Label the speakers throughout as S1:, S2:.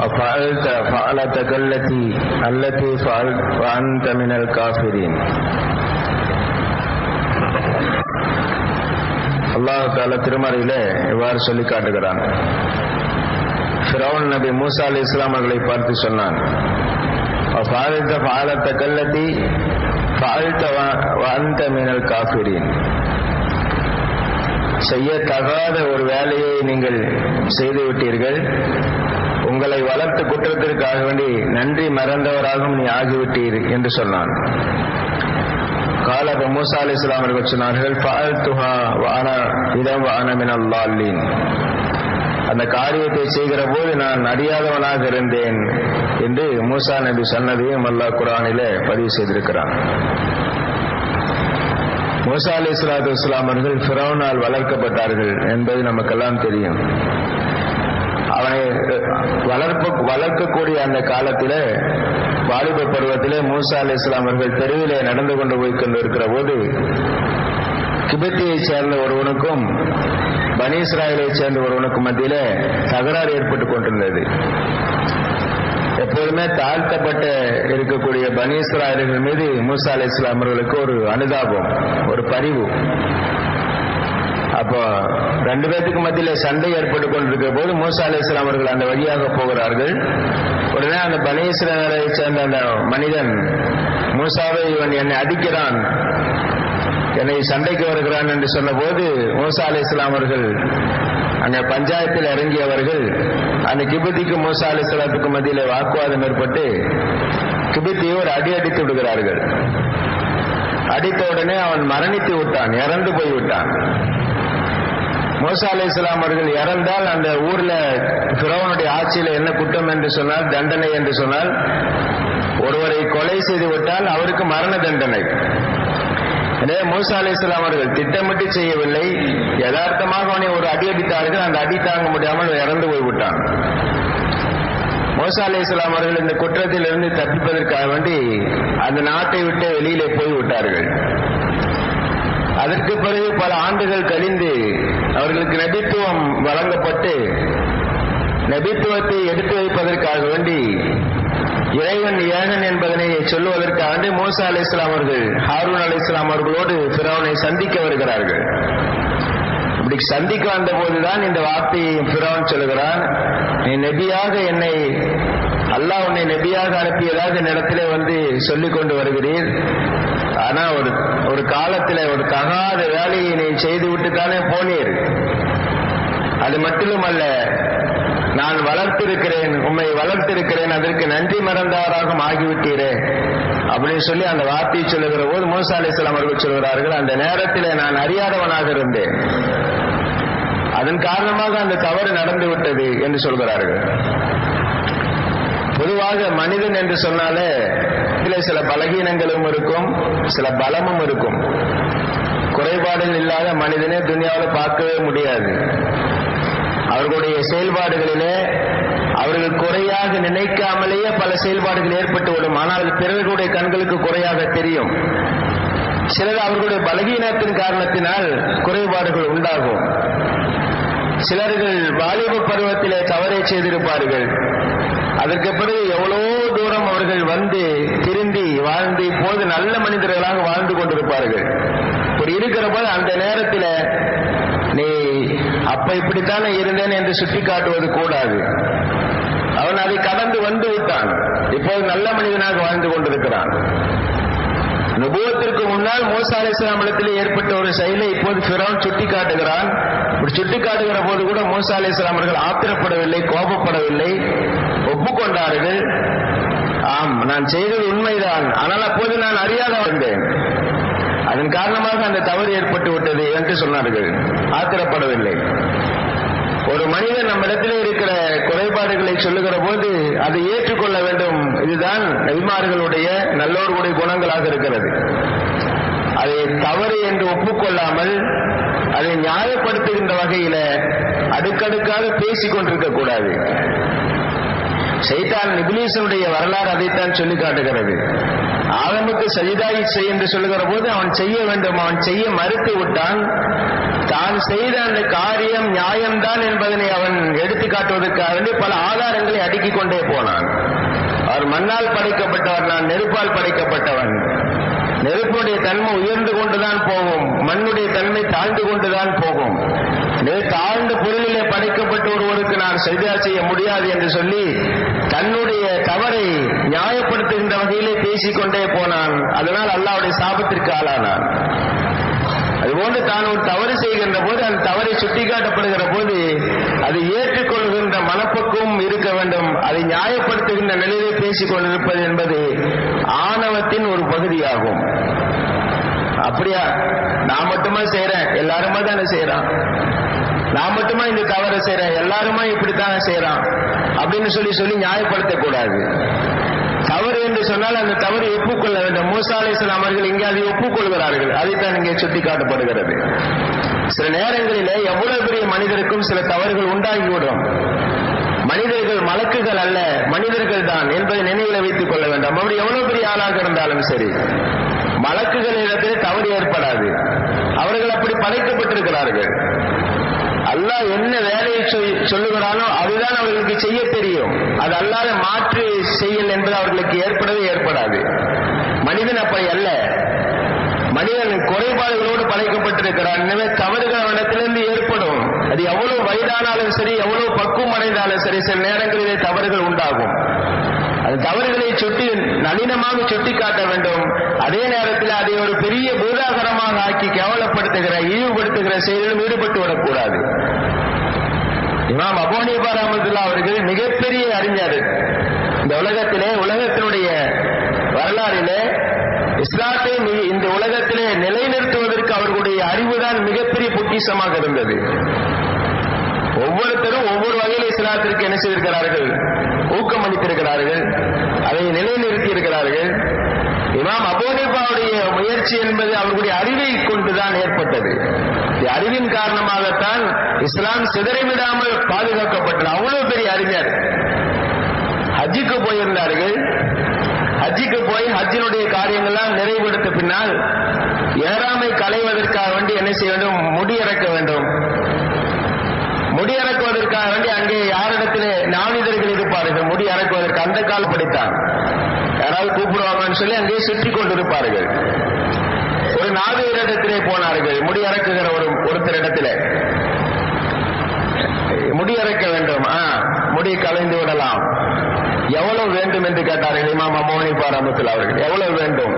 S1: وفعلت فعلتك التي التي فعلت وأنت من الكافرين அல்லாஹ் தால திருமறையில இவ்வாறு சொல்லி காட்டுகிறான் ஃபிரௌன் நபி மூசா அலி இஸ்லாம் அவர்களை பார்த்து சொன்னான் ஃபாலித்த ஃபாலத்த கல்லத்தி ஃபால்த்த வந்த மினல் காஃபிரின் செய்யத்தகாத ஒரு வேலையை நீங்கள் செய்து விட்டீர்கள் உங்களை வளர்த்த குற்றத்திற்காக வேண்டி நன்றி மறந்தவராகவும் நீ ஆகிவிட்டீர் என்று சொன்னான் காலப மூசா அலி இஸ்லாம் அவர்கள் சொன்னார்கள் ஃபால் துஹா வான இதம் வானமின் அல்லாலீன் அந்த காரியத்தை செய்கிற போது நான் அறியாதவனாக இருந்தேன் என்று மூசா நபி சொன்னதையும் அல்லாஹ் குரானிலே பதிவு செய்திருக்கிறான் மூசா அலி இஸ்லாத்து இஸ்லாம் அவர்கள் ஃபிரௌனால் வளர்க்கப்பட்டார்கள் என்பது நமக்கெல்லாம் தெரியும் அவனை வளர்ப்பு வளர்க்கக்கூடிய அந்த காலத்திலே வாலிப பருவத்திலே மூசா அலி இஸ்லாம் அவர்கள் தெருவிலே நடந்து கொண்டு போய் கொண்டிருக்கிற போது கிபத்தியை சேர்ந்த ஒருவனுக்கும் பனீஸ்ராயலை சேர்ந்த ஒருவனுக்கும் மத்தியிலே தகராறு ஏற்பட்டுக் கொண்டிருந்தது எப்போதுமே தாழ்த்தப்பட்ட இருக்கக்கூடிய பனீஸ்ராயல்கள் மீது மூசா அலி இஸ்லாம் அவர்களுக்கு ஒரு அனுதாபம் ஒரு பரிவு அப்போ ரெண்டு பேத்துக்கு மத்தியில சண்டை ஏற்பட்டு கொண்டிருக்கிற போது மூசா அலி இஸ்லாம் அவர்கள் அந்த வழியாக போகிறார்கள் உடனே அந்த பனீஸ்வரரை சேர்ந்த அந்த மனிதன் மூசாவை இவன் என்னை அடிக்கிறான் என்னை சண்டைக்கு வருகிறான் என்று சொன்னபோது மூசா அலி இஸ்லாம் அவர்கள் அங்க பஞ்சாயத்தில் இறங்கியவர்கள் அந்த கிபத்திக்கு மூசா அலி இஸ்லாத்துக்கு மத்தியில வாக்குவாதம் ஏற்பட்டு கிபத்தியை ஒரு அடி அடித்து விடுகிறார்கள் அடித்த உடனே அவன் மரணித்து விட்டான் இறந்து போய் விட்டான் மூசா அலி இஸ்லாம் அவர்கள் இறந்தால் அந்த ஊர்ல பிறவனுடைய ஆட்சியில என்ன குற்றம் என்று சொன்னால் தண்டனை என்று சொன்னால் ஒருவரை கொலை செய்து விட்டால் அவருக்கு மரண தண்டனை எனவே மூசா அலி இஸ்லாம் அவர்கள் திட்டமிட்டு செய்யவில்லை யதார்த்தமாக அவனை ஒரு அடி அடித்தார்கள் அந்த அடி தாங்க முடியாமல் இறந்து போய்விட்டான் மூசா அலி இஸ்லாம் அவர்கள் இந்த குற்றத்தில் இருந்து தப்பிப்பதற்காக வேண்டி அந்த நாட்டை விட்டு வெளியிலே போய்விட்டார்கள் அதற்கு பிறகு பல ஆண்டுகள் கழிந்து அவர்களுக்கு நபித்துவம் வழங்கப்பட்டு நபித்துவத்தை எடுத்து வைப்பதற்காக வேண்டி இறைவன் ஏகன் என்பதனை சொல்லுவதற்காக வேண்டி மூசா அலி இஸ்லாம் அவர்கள் ஹாரூன் அலி இஸ்லாம் அவர்களோடு பிறவனை சந்திக்க வருகிறார்கள் இப்படி சந்திக்க வந்த போதுதான் இந்த வார்த்தையை பிறவன் சொல்லுகிறான் நீ நெபியாக என்னை அல்லாஹ் உன்னை நெபியாக அனுப்பியதாக இடத்திலே வந்து சொல்லிக் கொண்டு வருகிறீர் ஆனா ஒரு ஒரு காலத்துல ஒரு தகாத வேலையை நீ செய்து விட்டு தானே போனீர் அது மட்டும் அல்ல நான் வளர்த்திருக்கிறேன் உண்மை வளர்த்திருக்கிறேன் அதற்கு நன்றி மறந்தவராகவும் ஆகிவிட்டீரே அப்படின்னு சொல்லி அந்த வார்த்தையை சொல்லுகிற போது மூசா அலிஸ்லாம் அவர்கள் சொல்கிறார்கள் அந்த நேரத்தில் நான் அறியாதவனாக இருந்தேன் அதன் காரணமாக அந்த தவறு நடந்து விட்டது என்று சொல்கிறார்கள் பொதுவாக மனிதன் என்று சொன்னாலே இதில் சில பலகீனங்களும் இருக்கும் சில பலமும் இருக்கும் குறைபாடுகள் இல்லாத மனிதனே துனியாவில் பார்க்கவே முடியாது அவர்களுடைய செயல்பாடுகளிலே அவர்கள் குறையாக நினைக்காமலேயே பல செயல்பாடுகள் ஏற்பட்டு விடும் ஆனால் பிறர்களுடைய கண்களுக்கு குறையாக தெரியும் சிலர் அவர்களுடைய பலகீனத்தின் காரணத்தினால் குறைபாடுகள் உண்டாகும் சிலர்கள் வாலிப பருவத்திலே தவறை செய்திருப்பார்கள் அதற்கு பிறகு எவ்வளோ தூரம் அவர்கள் வந்து திருந்தி வாழ்ந்து இப்போது நல்ல மனிதர்களாக வாழ்ந்து கொண்டிருப்பார்கள் ஒரு இருக்கிற போது அந்த நேரத்தில் நீ அப்ப இப்படித்தானே இருந்தேன் என்று சுட்டி காட்டுவது கூடாது அவன் அதை கடந்து வந்து விட்டான் இப்போது நல்ல மனிதனாக வாழ்ந்து கொண்டிருக்கிறான் நுபுவத்திற்கு முன்னால் மூசா அலி இஸ்லாமிடத்தில் ஏற்பட்ட ஒரு செயலை இப்போது பிறவன் சுட்டி காட்டுகிறான் இப்படி சுட்டி காட்டுகிற போது கூட மூசா அலி இஸ்லாம் அவர்கள் ஆத்திரப்படவில்லை கோபப்படவில்லை ஒப்புக்கொண்டார்கள் ஆம் நான் செய்தது உண்மைதான் ஆனால் அப்போது நான் அறியாத வந்தேன் அதன் காரணமாக அந்த தவறு ஏற்பட்டு விட்டது என்று சொன்னார்கள் ஆத்திரப்படவில்லை ஒரு மனிதன் நம்மிடத்தில் இருக்கிற குறைபாடுகளை சொல்லுகிற போது அதை ஏற்றுக்கொள்ள வேண்டும் இதுதான் நபிமார்களுடைய நல்லோர்களுடைய குணங்களாக இருக்கிறது அதை தவறு என்று ஒப்புக்கொள்ளாமல் அதை நியாயப்படுத்துகின்ற வகையில அடுக்கடுக்காக பேசிக் கொண்டிருக்க கூடாது சைத்தான் இபிலீசனுடைய வரலாறு அதைத்தான் சொல்லி காட்டுகிறது ஆதமுக்கு சஜிதாய் செய் என்று சொல்லுகிற போது அவன் செய்ய வேண்டும் அவன் செய்ய மறுத்து விட்டான் தான் செய்த அந்த காரியம் நியாயம்தான் என்பதனை அவன் எடுத்து காட்டுவதற்காக வேண்டி பல ஆதாரங்களை அடுக்கிக் கொண்டே போனான் அவர் மண்ணால் படைக்கப்பட்டவர் நான் நெருப்பால் படைக்கப்பட்டவன் நெருப்புடைய தன்மை உயர்ந்து கொண்டுதான் போகும் மண்ணுடைய தன்மை தாழ்ந்து கொண்டுதான் போகும் எனவே தாழ்ந்த பொருளிலே படைக்கப்பட்ட ஒருவருக்கு நான் சரிதா செய்ய முடியாது என்று சொல்லி தன்னுடைய தவறை நியாயப்படுத்துகின்ற வகையிலே பேசிக்கொண்டே போனான் அதனால் அல்லாவுடைய சாபத்திற்கு ஆளானான் அதுபோன்று தான் ஒரு தவறு செய்கின்ற போது அந்த தவறை சுட்டிக்காட்டப்படுகிற போது அதை ஏற்றுக்கொள்கின்ற மனப்பக்குவம் இருக்க வேண்டும் அதை நியாயப்படுத்துகின்ற நிலையிலே பேசிக் கொண்டிருப்பது என்பது ஆணவத்தின் ஒரு பகுதியாகும் அப்படியா நான் மட்டுமா செய்யறேன் எல்லாருமா தானே செய்யறான் நான் மட்டுமா இந்த தவறை செய்யறேன் எல்லாருமா இப்படித்தானே செய்யறான் அப்படின்னு சொல்லி சொல்லி நியாயப்படுத்தக்கூடாது தவறு என்று சொன்னால் அந்த தவறு ஒப்புக்கொள்ள வேண்டும் மூசா அலிஸ்லாம் அவர்கள் இங்கே அதை ஒப்புக்கொள்கிறார்கள் அதைத்தான் இங்கே சுட்டி காட்டப்படுகிறது சில நேரங்களிலே எவ்வளவு பெரிய மனிதருக்கும் சில தவறுகள் உண்டாகிவிடும் மனிதர்கள் மலக்குகள் அல்ல மனிதர்கள் தான் என்பதை நினைவில் வைத்துக் கொள்ள வேண்டும் அப்படி எவ்வளவு பெரிய ஆளாக இருந்தாலும் சரி மலக்குகளிடத்திலே தவறு ஏற்படாது அவர்கள் அப்படி படைக்கப்பட்டிருக்கிறார்கள் அல்லாஹ் என்ன வேலையை சொல்லுகிறானோ அதுதான் அவர்களுக்கு செய்ய தெரியும் அது அல்லாத மாற்று செயல் என்பது அவர்களுக்கு ஏற்படவே ஏற்படாது மனிதன் அப்படி அல்ல மனிதன் குறைபாடுகளோடு படைக்கப்பட்டிருக்கிறான் எனவே தவறுகள் அவனிடத்திலிருந்து ஏற்படும் அது எவ்வளவு வயதானாலும் சரி எவ்வளவு பக்குவம் அடைந்தாலும் சரி சில நேரங்களிலே தவறுகள் உண்டாகும் அது தவறுகளை சுட்டி நளினமாக சுட்டி காட்ட வேண்டும் அதே நேரத்தில் அதை ஒரு பெரிய பூதாகரமாக ஆக்கி கேவலப்படுத்துகிற இழிவுபடுத்துகிற செயலிலும் ஈடுபட்டு விடக்கூடாது இமாம் அபோனிபா ரஹமத்துல்லா அவர்கள் மிகப்பெரிய அறிஞர் இந்த உலகத்திலே உலகத்தினுடைய வரலாறிலே இஸ்லாத்தை இந்த உலகத்திலே நிலைநிறுத்துவதற்கு அவர்களுடைய அறிவுதான் மிகப்பெரிய பொக்கிஷமாக இருந்தது ஒவ்வொருத்தரும் ஒவ்வொரு வகையில் இஸ்லாத்திற்கு என்ன செய்திருக்கிறார்கள் ஊக்கம் அளித்திருக்கிறார்கள் அதை நிலைநிறுத்தி இருக்கிறார்கள் இமாம் அபோனிபாவுடைய முயற்சி என்பது அவர்களுடைய அறிவை கொண்டுதான் ஏற்பட்டது அறிவின் காரணமாகத்தான் இஸ்லாம் சிதறிவிடாமல் பாதுகாக்கப்பட்டது அவ்வளவு பெரிய அறிஞர் ஹஜ்ஜுக்கு போயிருந்தார்கள் ஹஜ்ஜுக்கு போய் ஹஜ்ஜினுடைய காரியங்கள்லாம் நிறைவேற்ற பின்னால் ஏறாமை களைவதற்காக வேண்டி என்ன செய்ய வேண்டும் முடியிறக்க வேண்டும் முடியறக்குவதற்காக வேண்டி அங்கே யாரிடத்திலே நாவிதர்கள் இருப்பார்கள் முடி அறக்குவதற்கு அந்த கால் படித்தான் யாராவது கூப்பிடுவாங்கன்னு சொல்லி அங்கே சுற்றி கொண்டிருப்பார்கள் ஒரு நாவியரிடத்திலே போனார்கள் முடி அறக்குகிற ஒரு ஒருத்தர் இடத்திலே முடி அறக்க வேண்டும் ஆ முடி கலைந்து விடலாம் எவ்வளவு வேண்டும் என்று கேட்டார்கள் இமாம் அமோனி பாராமத்தில் அவர்கள் எவ்வளவு வேண்டும்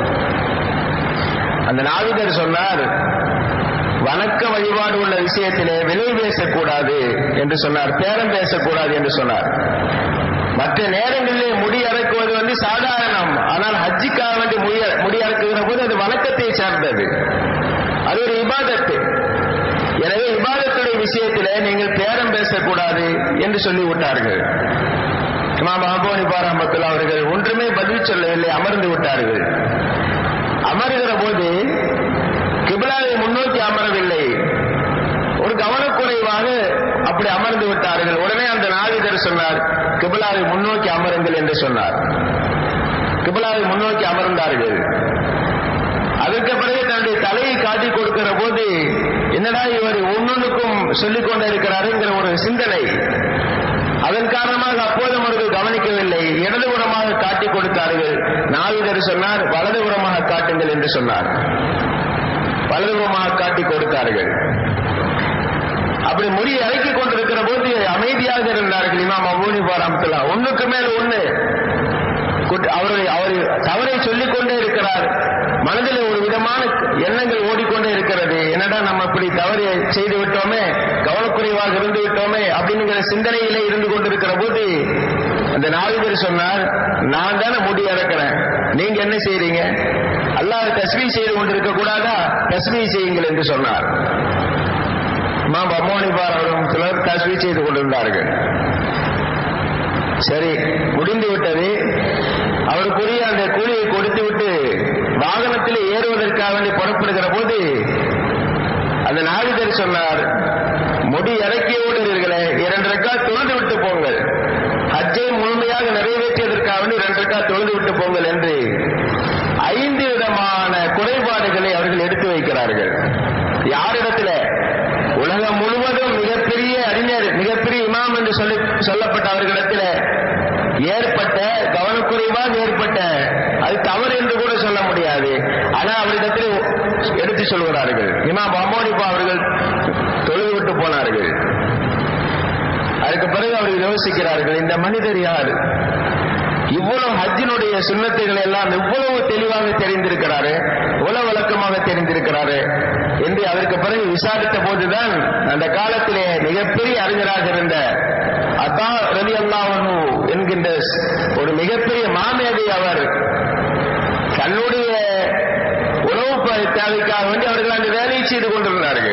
S1: அந்த நாவிதர் சொன்னார் வணக்க வழிபாடு உள்ள விஷயத்திலே விலை பேசக்கூடாது என்று சொன்னார் பேரம் பேசக்கூடாது என்று சொன்னார் மற்ற நேரங்களிலே முடி அறக்குவது வந்து சாதாரணம் ஆனால் ஹஜ்ஜிக்காக வேண்டி முடி முடி அறக்குகிற போது அது வணக்கத்தை சார்ந்தது அது ஒரு இபாதத்து எனவே இபாதத்துடைய விஷயத்திலே நீங்கள் பேரம் பேசக்கூடாது என்று சொல்லி விட்டார்கள் இமாம் அபோனி பாராமத்தில் அவர்கள் ஒன்றுமே பதில் சொல்லவில்லை அமர்ந்து விட்டார்கள் அமர்கிற போது கிபிலாவை முன்னோக்கி அமரவில்லை ஒரு கவனக்குறைவாக அப்படி அமர்ந்து விட்டார்கள் உடனே அந்த நாவிதர் சொன்னார் கிபிலாவை முன்னோக்கி அமருங்கள் என்று சொன்னார் கிபிலாவை முன்னோக்கி அமர்ந்தார்கள் அதற்கு பிறகு தன்னுடைய தலையை காட்டி கொடுக்கிற போது என்னடா இவர் ஒன்னொன்னுக்கும் சொல்லிக் கொண்டே இருக்கிறாருங்கிற ஒரு சிந்தனை அதன் காரணமாக அப்போதும் அவர்கள் கவனிக்கவில்லை இடதுபுறமாக காட்டி கொடுத்தார்கள் நாவிதர் சொன்னார் வலதுபுறமாக காட்டுங்கள் என்று சொன்னார் வலதுபுறமாக காட்டி கொடுத்தார்கள் அப்படி முடி இறக்கி கொண்டிருக்கிற போது அமைதியாக இருந்தார்கள் இமாம் அபூனி பாராமத்துல்லா ஒண்ணுக்கு மேல் ஒண்ணு அவரை அவர் தவறை சொல்லிக் கொண்டே இருக்கிறார் மனதில் ஒரு விதமான எண்ணங்கள் ஓடிக்கொண்டே இருக்கிறது என்னடா நம்ம இப்படி தவறு செய்து விட்டோமே கவனக்குறைவாக இருந்து விட்டோமே அப்படிங்கிற சிந்தனையிலே இருந்து கொண்டிருக்கிற போது அந்த நாவிதர் சொன்னார் நான் தானே முடி இறக்கிறேன் நீங்க என்ன செய்றீங்க அல்லாஹ் தஸ்மீ செய்து கொண்டிருக்க கூடாதா தஸ்மீ செய்யுங்கள் என்று சொன்னார் இமாம் அம்மோனிபார் அவர்களும் சிலர் தஸ்மீ செய்து கொண்டிருந்தார்கள் சரி முடிந்து விட்டது அவருக்குரிய அந்த கூலியை கொடுத்து விட்டு வாகனத்தில் ஏறுவதற்காக வேண்டி புறப்படுகிற போது அந்த நாவிதர் சொன்னார் முடி இறக்கி ஓடுகிறீர்களே இரண்டு ரெக்கா தொழுது விட்டு போங்கள் ஹஜ்ஜை முழு இயல்பாக ஏற்பட்ட அது தவறு என்று கூட சொல்ல முடியாது ஆனால் அவரிடத்தில் எடுத்து சொல்கிறார்கள் இமாம் அமோனிப்பா அவர்கள் தொழுது விட்டு போனார்கள் அதுக்கு பிறகு அவர்கள் யோசிக்கிறார்கள் இந்த மனிதர் யார் இவ்வளவு ஹஜ்ஜினுடைய சுண்ணத்துகள் எல்லாம் இவ்வளவு தெளிவாக தெரிந்திருக்கிறாரு இவ்வளவு விளக்கமாக தெரிந்திருக்கிறாரு என்று அதற்கு பிறகு விசாரித்த போதுதான் அந்த காலத்திலே மிகப்பெரிய அறிஞராக இருந்த அத்தா ரவி அல்லாஹனு என்கின்ற ஒரு மிகப்பெரிய மாமேதை அவர் தன்னுடைய உணவு தேவைக்காக வேண்டி அவர்கள் அந்த வேலையை செய்து கொண்டிருந்தார்கள்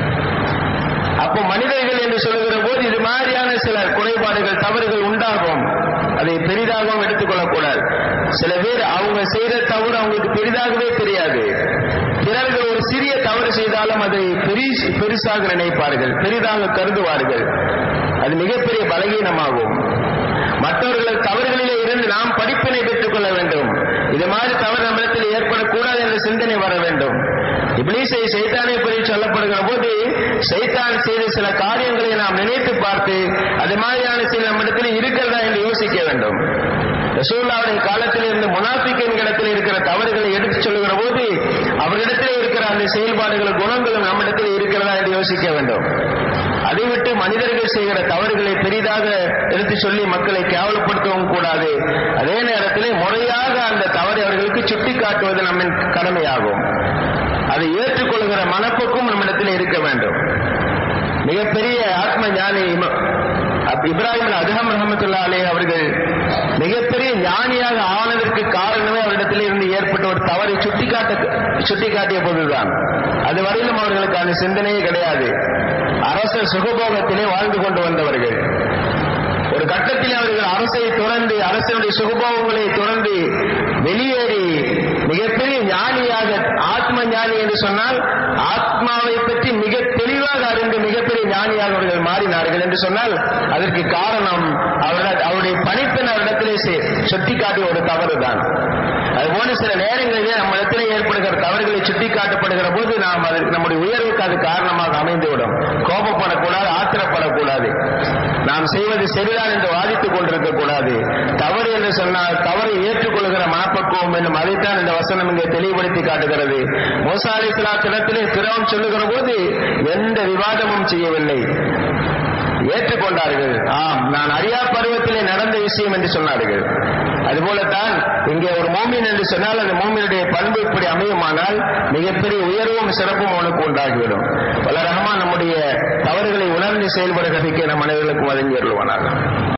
S1: அப்போ மனிதர்கள் என்று சொல்லுகிற போது இது மாதிரியான சில குறைபாடுகள் தவறுகள் உண்டாகும் அதை பெரிதாகவும் எடுத்துக்கொள்ளக்கூடாது சில பேர் அவங்க செய்த தவறு அவங்களுக்கு பெரிதாகவே தெரியாது பிறர்கள் ஒரு சிறிய தவறு செய்தாலும் அதை பெருசாக நினைப்பார்கள் பெரிதாக கருதுவார்கள் அது மிகப்பெரிய பலகீனமாகும் மற்றவர்கள் தவறுகளிலே இருந்து நாம் படிப்பினை பெற்றுக் கொள்ள வேண்டும் இது மாதிரி தவறு நம்மிடத்தில் ஏற்படக்கூடாது என்ற சிந்தனை வர வேண்டும் இப்ளீசை சைத்தானை பற்றி சொல்லப்படுகிற போது சைத்தான் செய்த சில காரியங்களை நாம் நினைத்து பார்த்து அது மாதிரியான சில நம்மிடத்தில் இருக்கிறதா என்று யோசிக்க வேண்டும் ரசூல்லாவுடைய காலத்தில் இருந்து முனாஃபிக்கின் இடத்தில் இருக்கிற தவறுகளை எடுத்துச் சொல்லுகிற போது அவரிடத்தில் இருக்கிற அந்த செயல்பாடுகள் குணங்களும் நம்மிடத்தில் இருக்கிறதா என்று யோசிக்க வேண்டும் அதை விட்டு மனிதர்கள் செய்கிற தவறுகளை பெரிதாக எடுத்து சொல்லி மக்களை கேவலப்படுத்தவும் கூடாது அதே நேரத்தில் முறையாக அந்த தவறை அவர்களுக்கு சுட்டி காட்டுவது நம்மின் கடமையாகும் அதை ஏற்றுக்கொள்கிற மனப்போக்கும் நம்மிடத்தில் இருக்க வேண்டும் மிகப்பெரிய ஆத்ம ஞானி இப்ராஹிம் அதகம் ரஹமத்துல்லா அலே அவர்கள் மிகப்பெரிய ஞானியாக ஆனதற்கு காரணமே அவரிடத்தில் இருந்து ஏற்பட்ட ஒரு தவறை சுட்டிக்காட்ட சுட்டிக்காட்டிய போதுதான் அது வரையிலும் அவர்களுக்கு அந்த சிந்தனையே கிடையாது அரச சுகபோகத்திலே வாழ்ந்து கொண்டு வந்தவர்கள் ஒரு கட்டத்தில் அவர்கள் அரசை துறந்து அரசனுடைய சுகபோகங்களை துறந்து வெளியேறி மிகப்பெரிய ஞானியாக ஆத்ம ஞானி என்று சொன்னால் ஆத்மாவை பற்றி மிக தெளிவாக அறிந்து மிகப்பெரிய ஞானியாக அவர்கள் மாறினார்கள் என்று சொன்னால் அதற்கு காரணம் அவர்கள் அவருடைய பணிப்பெண் அவரிடத்திலே சுட்டி காட்டிய ஒரு தவறு தான் அதுபோல சில நேரங்களிலே நம்ம இடத்திலே ஏற்படுகிற தவறுகளை சுட்டி காட்டப்படுகிற போது நாம் அது நம்முடைய உயர்வுக்கு அது காரணமாக அமைந்துவிடும் கோபப்படக்கூடாது ஆத்திரப்படக்கூடாது நாம் செய்வது சரிதான் என்று வாதித்துக் கொண்டிருக்க கூடாது தவறு என்று சொன்னால் தவறை ஏற்றுக்கொள்கிற மனப்பக்குவம் என்னும் அதைத்தான் இந்த வசனம் இங்கே தெளிவுபடுத்தி காட்டுகிறது மோசா அலி இடத்திலே பிறவன் சொல்லுகிற போது எந்த விவாதமும் செய்யவில்லை ஏற்றுக்கொண்டார்கள் ஆம் நான் அறியா பருவத்திலே நடந்த விஷயம் என்று சொன்னார்கள் அதுபோலத்தான் இங்கே ஒரு மோமின் என்று சொன்னால் அந்த மோமினுடைய பண்பு இப்படி அமையுமானால் மிகப்பெரிய உயர்வும் சிறப்பும் அவனுக்கு உண்டாகிவிடும் பல ரகமா நம்முடைய தவறுகளை உணர்ந்து செயல்படுகிறதுக்கு நம் மனிதர்களுக்கு வழங்கி வருவானாக